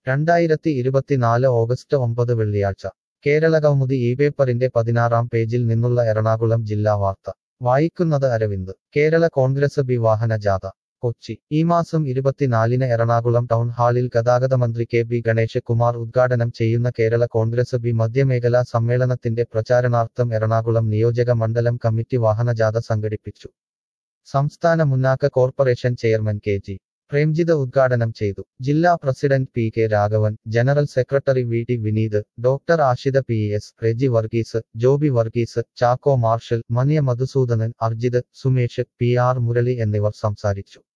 രണ്ടായിരത്തി ഇരുപത്തിനാല് ഓഗസ്റ്റ് ഒമ്പത് വെള്ളിയാഴ്ച കേരളകൗമുദി ഈ പേപ്പറിന്റെ പതിനാറാം പേജിൽ നിന്നുള്ള എറണാകുളം ജില്ലാ വാർത്ത വായിക്കുന്നത് അരവിന്ദ് കേരള കോൺഗ്രസ് ബി വാഹന ജാഥ കൊച്ചി ഈ മാസം ഇരുപത്തിനാലിന് എറണാകുളം ടൗൺ ഹാളിൽ ഗതാഗത മന്ത്രി കെ ബി ഗണേഷ് കുമാർ ഉദ്ഘാടനം ചെയ്യുന്ന കേരള കോൺഗ്രസ് ബി മധ്യമേഖലാ സമ്മേളനത്തിന്റെ പ്രചാരണാർത്ഥം എറണാകുളം നിയോജക മണ്ഡലം കമ്മിറ്റി വാഹനജാഥ സംഘടിപ്പിച്ചു സംസ്ഥാന മുന്നാക്ക corporation chairman K G Premjith ഉദ്ഘാടനം ചെയ്തു ജില്ലാ president P K Raghavan general secretary V T Vineeth doctor Ashitha P S Reji Varghese Joby Varghese Chacko Marshal Maniya Madhusudhanan Arjith Sumesh P R Murali എന്നിവർ സംസാരിച്ചു